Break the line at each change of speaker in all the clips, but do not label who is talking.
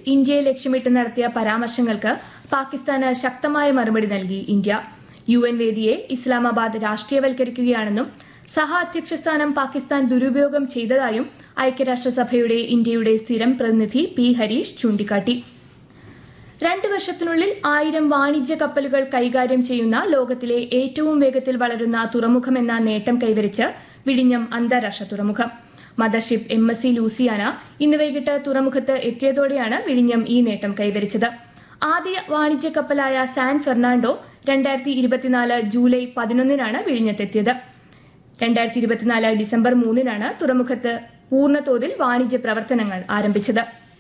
ഇന്ത്യയെ ലക്ഷ്യമിട്ട് നടത്തിയ പരാമർശങ്ങൾക്ക് പാകിസ്ഥാന് ശക്തമായ മറുപടി നൽകി ഇന്ത്യ യു എൻ വേദിയെ ഇസ്ലാമാബാദ് രാഷ്ട്രീയവൽക്കരിക്കുകയാണെന്നും സഹ അധ്യക്ഷ സ്ഥാനം പാകിസ്ഥാൻ ദുരുപയോഗം ചെയ്തതായും ഐക്യരാഷ്ട്രസഭയുടെ ഇന്ത്യയുടെ സ്ഥിരം പ്രതിനിധി പി ഹരീഷ് ചൂണ്ടിക്കാട്ടി രണ്ട് വർഷത്തിനുള്ളിൽ ആയിരം വാണിജ്യ കപ്പലുകൾ കൈകാര്യം ചെയ്യുന്ന ലോകത്തിലെ ഏറ്റവും വേഗത്തിൽ വളരുന്ന തുറമുഖമെന്ന നേട്ടം കൈവരിച്ച് വിഴിഞ്ഞം അന്താരാഷ്ട്ര തുറമുഖം mothership M S C Luciana ഇന്ന് വൈകിട്ട് തുറമുഖത്ത് എത്തിയതോടെയാണ് വിഴിഞ്ഞം ഈ നേട്ടം കൈവരിച്ചത് ആദ്യ വാണിജ്യ കപ്പലായ സാൻ ഫെർണാണ്ടോ രണ്ടായിരത്തി ഇരുപത്തിനാല് ജൂലൈ പതിനൊന്നിനാണ് വിഴിഞ്ഞത്തെത്തിയത് രണ്ടായിരത്തി ഇരുപത്തിനാല് ഡിസംബർ മൂന്നിനാണ് തുറമുഖത്ത് പൂർണ്ണതോതിൽ വാണിജ്യ പ്രവർത്തനങ്ങൾ ആരംഭിച്ചത്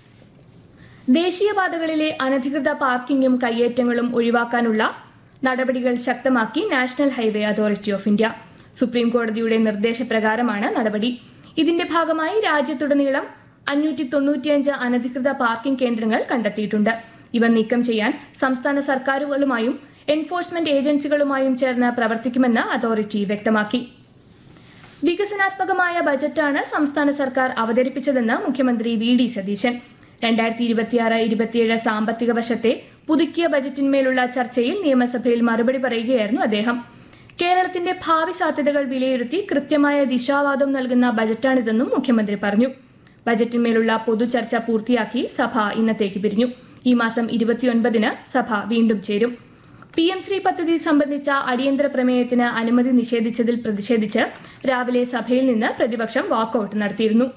ദേശീയപാതകളിലെ അനധികൃത പാർക്കിംഗും കയ്യേറ്റങ്ങളും ഒഴിവാക്കാനുള്ള നടപടികൾ ശക്തമാക്കി national highway authority of India supreme കോടതിയുടെ നിർദ്ദേശപ്രകാരമാണ് നടപടി ഇതിന്റെ ഭാഗമായി രാജ്യത്തുടനീളം അഞ്ഞൂറ്റി തൊണ്ണൂറ്റിയഞ്ച് അനധികൃത പാർക്കിംഗ് കേന്ദ്രങ്ങൾ കണ്ടെത്തിയിട്ടുണ്ട് ഇവ നീക്കം ചെയ്യാൻ സംസ്ഥാന സർക്കാരുകളുമായും എൻഫോഴ്സ്മെന്റ് ഏജൻസികളുമായും ചേർന്ന് പ്രവർത്തിക്കുമെന്ന് അതോറിറ്റി വ്യക്തമാക്കി വികസനാത്മകമായ ബജറ്റാണ് സംസ്ഥാന സർക്കാർ അവതരിപ്പിച്ചതെന്ന് മുഖ്യമന്ത്രി വി ഡി സതീശൻ രണ്ടായിരത്തി ഇരുപത്തിയാറ് ഇരുപത്തിയേഴ് സാമ്പത്തിക വർഷത്തെ പുതുക്കിയ ബജറ്റിന്മേലുള്ള ചർച്ചയിൽ നിയമസഭയിൽ മറുപടി പറയുകയായിരുന്നു അദ്ദേഹം കേരളത്തിന്റെ ഭാവി സാധ്യതകൾ വിലയിരുത്തി കൃത്യമായ ദിശാവാദം നൽകുന്ന ബജറ്റാണിതെന്നും മുഖ്യമന്ത്രി പറഞ്ഞു ബജറ്റിന്മേലുള്ള പൊതുചർച്ച പൂർത്തിയാക്കി സഭ ഇന്നത്തേക്ക് പിരിഞ്ഞു ഈ മാസം ഇരുപത്തിയൊൻപതിന് സഭ വീണ്ടും ചേരും പി എം ശ്രീ പദ്ധതി സംബന്ധിച്ച അടിയന്തര പ്രമേയത്തിന് അനുമതി നിഷേധിച്ചതിൽ പ്രതിഷേധിച്ച് രാവിലെ സഭയിൽ നിന്ന് പ്രതിപക്ഷം വാക്കൌട്ട് നടത്തിയിരുന്നു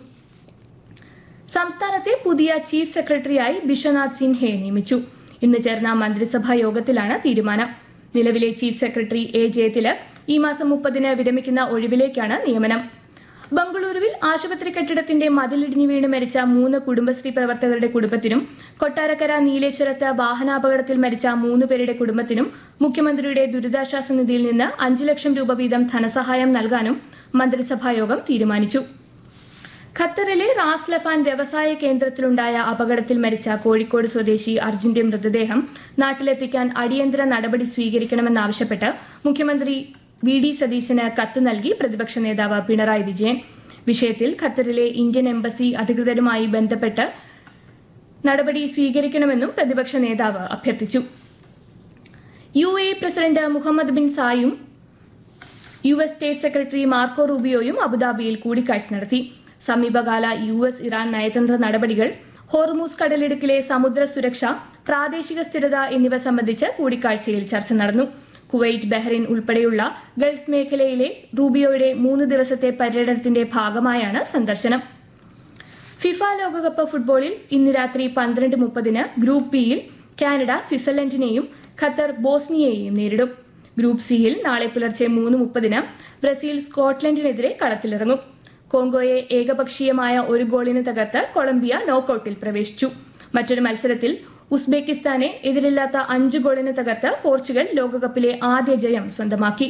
സംസ്ഥാനത്തെ പുതിയ ചീഫ് സെക്രട്ടറിയായി ബിശ്വനാഥ് സിൻഹയെ നിയമിച്ചു ഇന്ന് ചേർന്ന മന്ത്രിസഭാ യോഗത്തിലാണ് തീരുമാനം നിലവിലെ ചീഫ് സെക്രട്ടറി എ ജയതിലക് ഈ മാസം മുപ്പതിന് വിരമിക്കുന്ന ഒഴിവിലേക്കാണ് നിയമനം ബംഗളൂരുവിൽ ആശുപത്രി കെട്ടിടത്തിന്റെ മതിലിടിഞ്ഞു വീണ് മരിച്ച മൂന്ന് കുടുംബശ്രീ പ്രവർത്തകരുടെ കുടുംബത്തിനും കൊട്ടാരക്കര നീലേശ്വരത്ത് വാഹനാപകടത്തിൽ മരിച്ച മൂന്ന് പേരുടെ കുടുംബത്തിനും മുഖ്യമന്ത്രിയുടെ ദുരിതാശ്വാസ നിധിയിൽ നിന്ന് അഞ്ചു ലക്ഷം രൂപ വീതം ധനസഹായം നൽകാനും മന്ത്രിസഭായോഗം തീരുമാനിച്ചു ഖത്തറിലെ റാസ് ലഫാൻ വ്യവസായ കേന്ദ്രത്തിലുണ്ടായ അപകടത്തിൽ മരിച്ച കോഴിക്കോട് സ്വദേശി അർജുന്റെ മൃതദേഹം നാട്ടിലെത്തിക്കാൻ അടിയന്തര നടപടി സ്വീകരിക്കണമെന്നാവശ്യപ്പെട്ട് മുഖ്യമന്ത്രി വി ഡി സതീശന് കത്ത് നൽകി പ്രതിപക്ഷ നേതാവ് പിണറായി വിജയൻ വിഷയത്തിൽ ഖത്തറിലെ ഇന്ത്യൻ എംബസി അധികൃതരുമായി ബന്ധപ്പെട്ട് നടപടി സ്വീകരിക്കണമെന്നും പ്രതിപക്ഷ നേതാവ് അഭ്യർത്ഥിച്ചു U A president Mohammed bin സായും U S state secretary Marco റൂബിയോയും അബുദാബിയിൽ കൂടിക്കാഴ്ച നടത്തി സമീപകാല യു എസ് ഇറാൻ നയതന്ത്ര നടപടികൾ ഹോർമൂസ് കടലിടുക്കിലെ സമുദ്ര സുരക്ഷ പ്രാദേശിക സ്ഥിരത എന്നിവ സംബന്ധിച്ച് കൂടിക്കാഴ്ചയിൽ ചർച്ച നടന്നു കുവൈറ്റ് ബഹ്റൈൻ ഉൾപ്പെടെയുള്ള ഗൾഫ് മേഖലയിലെ റൂബിയോയുടെ മൂന്ന് ദിവസത്തെ പര്യടനത്തിന്റെ ഭാഗമായാണ് സന്ദർശനം ഫിഫ ലോകകപ്പ് ഫുട്ബോളിൽ ഇന്ന് രാത്രി പന്ത്രണ്ട് മുപ്പതിന് ഗ്രൂപ്പ് ബിയിൽ കാനഡ സ്വിറ്റ്സർലൻഡിനെയും ഖത്തർ ബോസ്നിയയെയും നേരിടും ഗ്രൂപ്പ് സിയിൽ നാളെ പുലർച്ചെ മൂന്ന് മുപ്പതിന് ബ്രസീൽ സ്കോട്ട്ലൻഡിനെതിരെ കളത്തിലിറങ്ങും കോങ്കോയെ ഏകപക്ഷീയമായ ഒരു ഗോളിന് തകർത്ത് കൊളംബിയ നോക്കൌട്ടിൽ പ്രവേശിച്ചു മറ്റൊരു മത്സരത്തിൽ ഉസ്ബെക്കിസ്ഥാനെ എതിരില്ലാത്ത അഞ്ച് ഗോളിന് തകർത്ത് പോർച്ചുഗൽ ലോകകപ്പിലെ ആദ്യ ജയം സ്വന്തമാക്കി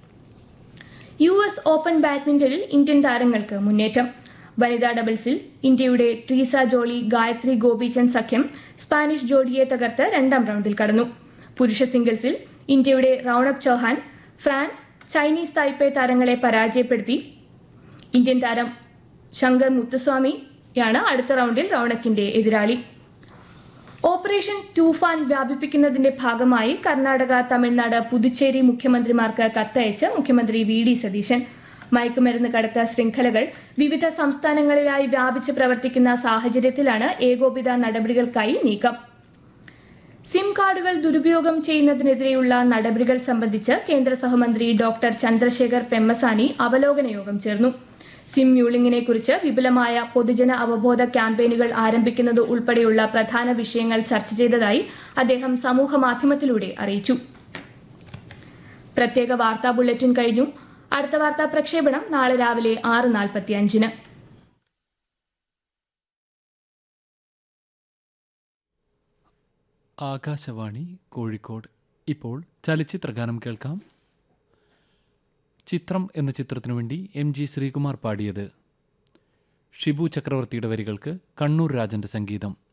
യു എസ് ഓപ്പൺ ബാഡ്മിന്റണിൽ ഇന്ത്യൻ താരങ്ങൾക്ക് മുന്നേറ്റം വനിതാ ഡബിൾസിൽ ഇന്ത്യയുടെ ട്രീസ ജോളി ഗായത്രി ഗോപിചന്ദ് സഖ്യം സ്പാനിഷ് ജോഡിയെ തകർത്ത് രണ്ടാം റൗണ്ടിൽ കടന്നു പുരുഷ സിംഗിൾസിൽ ഇന്ത്യയുടെ Raunak Chauhan France Chinese Taipei താരങ്ങളെ പരാജയപ്പെടുത്തി ഇന്ത്യൻ താരം ശങ്കർ മുത്തുസ്വാമിയാണ് അടുത്ത റൗണ്ടിൽ റൌണക്കിന്റെ എതിരാളി ഓപ്പറേഷൻ തൂഫാൻ വ്യാപിപ്പിക്കുന്നതിന്റെ ഭാഗമായി കർണാടക തമിഴ്നാട് പുതുച്ചേരി മുഖ്യമന്ത്രിമാർക്ക് കത്തയച്ച് മുഖ്യമന്ത്രി വി ഡി സതീശൻ മയക്കുമരുന്ന് കടത്ത ശൃംഖലകൾ വിവിധ സംസ്ഥാനങ്ങളിലായി വ്യാപിച്ച് പ്രവർത്തിക്കുന്ന സാഹചര്യത്തിലാണ് ഏകോപിത നടപടികൾക്കായി നീക്കം സിം കാർഡുകൾ ദുരുപയോഗം ചെയ്യുന്നതിനെതിരെയുള്ള നടപടികൾ സംബന്ധിച്ച് കേന്ദ്ര സഹമന്ത്രി ഡോക്ടർ ചന്ദ്രശേഖർ പെമ്മസാനി അവലോകന യോഗം ചേർന്നു സിം മ്യൂളിങ്ങിനെ കുറിച്ച് വിപുലമായ പൊതുജന അവബോധ ക്യാമ്പയിനുകൾ ആരംഭിക്കുന്നത് ഉൾപ്പെടെയുള്ള പ്രധാന വിഷയങ്ങൾ ചർച്ച ചെയ്തതായി അദ്ദേഹം സമൂഹ മാധ്യമത്തിലൂടെ അറിയിച്ചു പ്രത്യേക വാർത്താ ബുള്ളറ്റിൻ കഴിഞ്ഞു അടുത്ത വാർത്താ പ്രക്ഷേപണം നാളെ രാവിലെ ആറ് നാൽപ്പത്തി അഞ്ചിന്
ആകാശവാണി കോഴിക്കോട് ഇപ്പോൾ ചലച്ചിത്രഗാനം കേൾക്കാം ചിത്രം എന്ന ചിത്രത്തിനു വേണ്ടി എം ജി ശ്രീകുമാർ പാടിയത് ഷിബു ചക്രവർത്തിയുടെ വരികൾക്ക് കണ്ണൂർ രാജന്റെ സംഗീതം